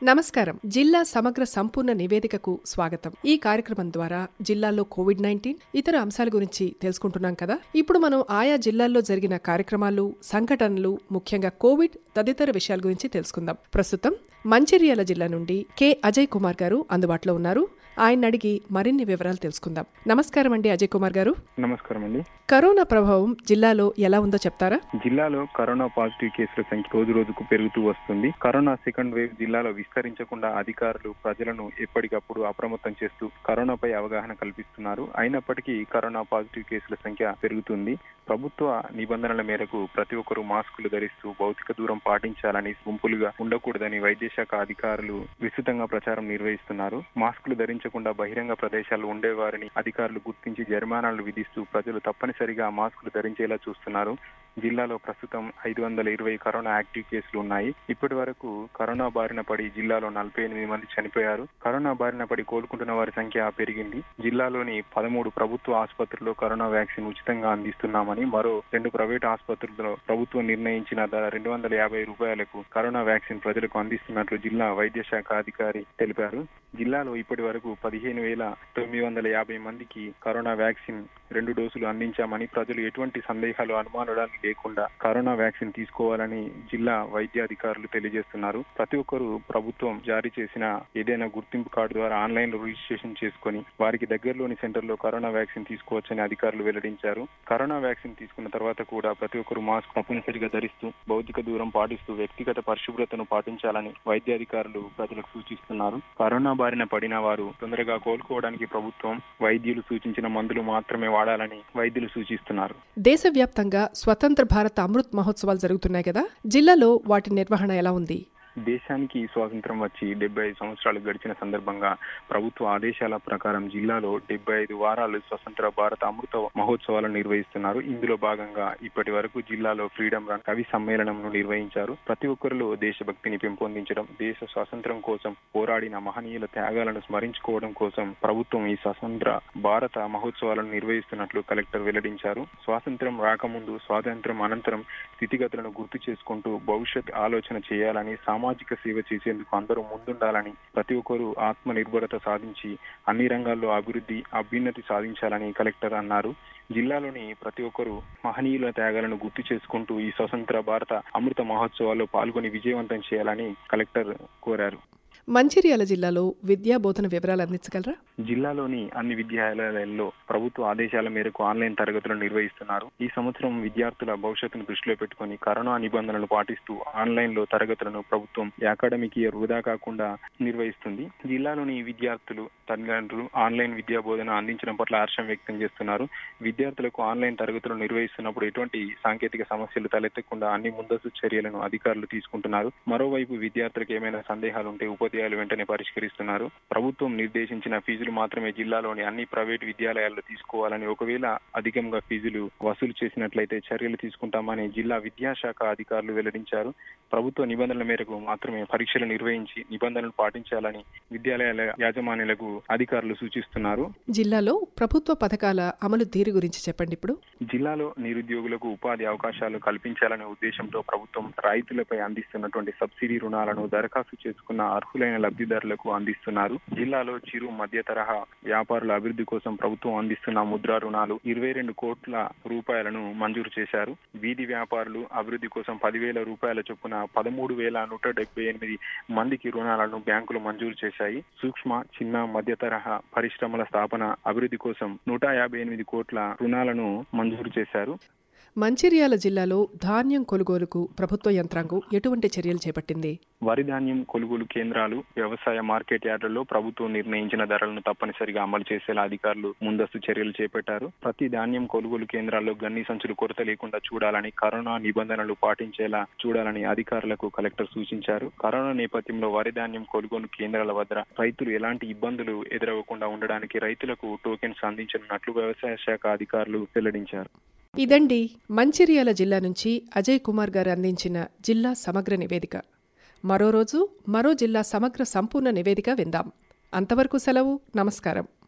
నమస్కారం జిల్లా సమగ్ర సంపూర్ణ నివేదికకు స్వాగతం ఈ కార్యక్రమం ద్వారా జిల్లాలో కోవిడ్ నైన్టీన్ ఇతర అంశాల గురించి తెలుసుకుంటున్నాం కదా ఇప్పుడు మనం ఆయా జిల్లాల్లో జరిగిన కార్యక్రమాలు సంఘటనలు ముఖ్యంగా కోవిడ్ తదితర విషయాల గురించి తెలుసుకుందాం ప్రస్తుతం మంచిర్యాల జిల్లా నుండి కె అజయ్ కుమార్ గారు అందుబాటులో ఉన్నారు ఆయన అడిగి మరిన్ని వివరాలు తెలుసుకుందాం నమస్కారం అండి అజయ్ కుమార్ గారు నమస్కారం అండి కరోనా ప్రభావం జిల్లాలో ఎలా ఉందో చెప్తారా జిల్లాలో కరోనా పాజిటివ్ కేసుల సంఖ్య రోజు రోజుకు పెరుగుతూ వస్తుంది కరోనా సెకండ్ వేవ్ జిల్లాలో విస్తరించకుండా అధికారులు ప్రజలను ఎప్పటికప్పుడు అప్రమత్తం చేస్తూ కరోనాపై అవగాహన కల్పిస్తున్నారు అయినప్పటికీ కరోనా పాజిటివ్ కేసుల సంఖ్య పెరుగుతుంది ప్రభుత్వ నిబంధనల మేరకు ప్రతి ఒక్కరూ మాస్కులు ధరిస్తూ భౌతిక దూరం పాటించాలని గుంపులుగా ఉండకూడదని వైద్య శాఖ అధికారులు విస్తృతంగా ప్రచారం నిర్వహిస్తున్నారు మాస్కులు ధరించకుండా బహిరంగ ప్రదేశాల్లో ఉండేవారిని అధికారులు గుర్తించి జరిమానాలు విధిస్తూ ప్రజలు తప్పనిసరిగా మాస్కులు ధరించేలా చూస్తున్నారు జిల్లాలో ప్రస్తుతం ఐదు వందల ఇరవై కరోనా యాక్టివ్ కేసులు ఉన్నాయి ఇప్పటి వరకు కరోనా బారిన పడి జిల్లాలో నలభై ఎనిమిది మంది చనిపోయారు కరోనా బారిన పడి కోలుకుంటున్న వారి సంఖ్య పెరిగింది జిల్లాలోని పదమూడు ప్రభుత్వ ఆసుపత్రుల్లో కరోనా వ్యాక్సిన్ ఉచితంగా అందిస్తున్నామని మరో రెండు ప్రైవేట్ ఆసుపత్రుల్లో ప్రభుత్వం నిర్ణయించిన ధర రెండు వందల యాభై రూపాయలకు కరోనా వ్యాక్సిన్ ప్రజలకు అందిస్తున్నట్లు జిల్లా వైద్య శాఖ అధికారి తెలిపారు జిల్లాలో ఇప్పటి వరకు పదిహేను వేల తొమ్మిది వందల యాభై మందికి కరోనా వ్యాక్సిన్ రెండు డోసులు అందించామని ప్రజలు ఎటువంటి సందేహాలు అనుమానాలు లేకుండా కరోనా వ్యాక్సిన్ తీసుకోవాలని జిల్లా వైద్యాధికారులు తెలియజేస్తున్నారు ప్రతి ఒక్కరూ ప్రభుత్వం జారీ చేసిన ఏదైనా గుర్తింపు కార్డు ద్వారా ఆన్లైన్ లో రిజిస్ట్రేషన్ చేసుకుని వారికి దగ్గరలోని సెంటర్లో కరోనా వ్యాక్సిన్ తీసుకోవచ్చని అధికారులు వెల్లడించారు కరోనా వ్యాక్సిన్ తీసుకున్న తర్వాత కూడా ప్రతి ఒక్కరూ మాస్క్ తప్పనిసరిగా ధరిస్తూ భౌతిక దూరం పాటిస్తూ వ్యక్తిగత పరిశుభ్రతను పాటించాలని వైద్యాధికారులు ప్రజలకు సూచిస్తున్నారు కరోనా బారిన పడిన వారు తొందరగా కోలుకోవడానికి ప్రభుత్వం వైద్యులు సూచించిన మందులు మాత్రమే వాడాలని వైద్యులు సూచిస్తున్నారు దేశవ్యాప్తంగా స్వతంత్ర భారత అమృత్ మహోత్సవాలు జరుగుతున్నాయి కదా జిల్లాలో వాటి నిర్వహణ ఎలా ఉంది దేశానికి స్వాతంత్రం వచ్చి డెబ్బై ఐదు సంవత్సరాలు గడిచిన సందర్భంగా ప్రభుత్వ ఆదేశాల ప్రకారం జిల్లాలో డెబ్బై ఐదు వారాలు స్వతంత్ర భారత అమృత మహోత్సవాలను నిర్వహిస్తున్నారు ఇందులో భాగంగా ఇప్పటి వరకు జిల్లాలో ఫ్రీడమ్ రన్ కవి సమ్మేళనంను నిర్వహించారు ప్రతి ఒక్కరిలో దేశభక్తిని పెంపొందించడం దేశ స్వాతంత్రం కోసం పోరాడిన మహనీయుల త్యాగాలను స్మరించుకోవడం కోసం ప్రభుత్వం ఈ స్వతంత్ర భారత మహోత్సవాలను నిర్వహిస్తున్నట్లు కలెక్టర్ వెల్లడించారు స్వాతంత్రం రాకముందు స్వాతంత్రం అనంతరం స్థితిగతులను గుర్తు చేసుకుంటూ భవిష్యత్ ఆలోచన చేయాలని సామాజిక సేవ చేసేందుకు అందరూ ముందుండాలని ప్రతి ఒక్కరూ ఆత్మ నిర్భరత సాధించి అన్ని రంగాల్లో అభివృద్ధి అభ్యున్నతి సాధించాలని కలెక్టర్ అన్నారు జిల్లాలోని ప్రతి ఒక్కరూ మహనీయుల త్యాగాలను గుర్తు చేసుకుంటూ ఈ స్వతంత్ర భారత అమృత మహోత్సవాల్లో పాల్గొని విజయవంతం చేయాలని కలెక్టర్ కోరారు మంచిర్యాల జిల్లాలో విద్యా బోధన వివరాలు అందించగలరా జిల్లాలోని అన్ని విద్యాలయాలలో ప్రభుత్వ ఆదేశాల మేరకు ఆన్లైన్ తరగతులు నిర్వహిస్తున్నారు ఈ సంవత్సరం విద్యార్థుల భవిష్యత్తును దృష్టిలో పెట్టుకుని కరోనా నిబంధనలు పాటిస్తూ ఆన్లైన్ లో తరగతులను ప్రభుత్వం అకాడమిక్ ఇయర్ వృధా కాకుండా నిర్వహిస్తుంది జిల్లాలోని విద్యార్థులు తల్లిదండ్రులు ఆన్లైన్ విద్యా బోధన అందించడం పట్ల హర్షం వ్యక్తం చేస్తున్నారు విద్యార్థులకు ఆన్లైన్ తరగతులు నిర్వహిస్తున్నప్పుడు ఎటువంటి సాంకేతిక సమస్యలు తలెత్తకుండా అన్ని ముందస్తు చర్యలను అధికారులు తీసుకుంటున్నారు మరోవైపు విద్యార్థులకు ఏమైనా సందేహాలు ఉంటే ఉపాధ్యాయులు వెంటనే పరిష్కరిస్తున్నారు ప్రభుత్వం నిర్దేశించిన ఫీజులు మాత్రమే జిల్లాలోని అన్ని ప్రైవేట్ విద్యాలయాల్లో తీసుకోవాలని ఒకవేళ అధికంగా ఫీజులు వసూలు చేసినట్లయితే చర్యలు తీసుకుంటామని జిల్లా విద్యాశాఖ అధికారులు వెల్లడించారు ప్రభుత్వ నిబంధనల మేరకు మాత్రమే పరీక్షలు నిర్వహించి నిబంధనలు పాటించాలని విద్యాలయాల యాజమాన్యులకు అధికారులు సూచిస్తున్నారు జిల్లాలో ప్రభుత్వ పథకాల అమలు తీరు గురించి చెప్పండి ఇప్పుడు జిల్లాలో నిరుద్యోగులకు ఉపాధి అవకాశాలు కల్పించాలనే ఉద్దేశంతో ప్రభుత్వం రైతులపై అందిస్తున్నటువంటి సబ్సిడీ రుణాలను దరఖాస్తు చేసుకున్న అర్హులైన లబ్ధిదారులకు అందిస్తున్నారు జిల్లాలో చిరు మధ్య తరహా వ్యాపారుల అభివృద్ధి కోసం ప్రభుత్వం అందిస్తున్న ముద్రా రుణాలు ఇరవై రెండు కోట్ల రూపాయలను మంజూరు చేశారు వీధి వ్యాపారులు అభివృద్ధి కోసం పదివేల రూపాయల చొప్పున పదమూడు వేల నూట డెబ్బై ఎనిమిది మందికి రుణాలను బ్యాంకులు మంజూరు చేశాయి సూక్ష్మ చిన్న మధ్య తరహా పరిశ్రమల స్థాపన అభివృద్ధి కోసం నూట యాభై ఎనిమిది కోట్ల రుణాలను మంజూరు చేశారు మంచిర్యాల జిల్లాలో ధాన్యం కొనుగోలుకు ప్రభుత్వ యంత్రాంగం ఎటువంటి చర్యలు చేపట్టింది వరి ధాన్యం కొనుగోలు కేంద్రాలు వ్యవసాయ మార్కెట్ యార్డుల్లో ప్రభుత్వం నిర్ణయించిన ధరలను తప్పనిసరిగా అమలు చేసేలా అధికారులు ముందస్తు చర్యలు చేపట్టారు ప్రతి ధాన్యం కొనుగోలు కేంద్రాల్లో గన్ని సంచులు కొరత లేకుండా చూడాలని కరోనా నిబంధనలు పాటించేలా చూడాలని అధికారులకు కలెక్టర్ సూచించారు కరోనా నేపథ్యంలో వరి ధాన్యం కొనుగోలు కేంద్రాల వద్ద రైతులు ఎలాంటి ఇబ్బందులు ఎదురవ్వకుండా ఉండడానికి రైతులకు టోకెన్స్ అందించనున్నట్లు వ్యవసాయ శాఖ అధికారులు వెల్లడించారు ఇదండి మంచిర్యాల జిల్లా నుంచి అజయ్ కుమార్ గారు అందించిన జిల్లా సమగ్ర నివేదిక మరో రోజు మరో జిల్లా సమగ్ర సంపూర్ణ నివేదిక విందాం అంతవరకు సెలవు నమస్కారం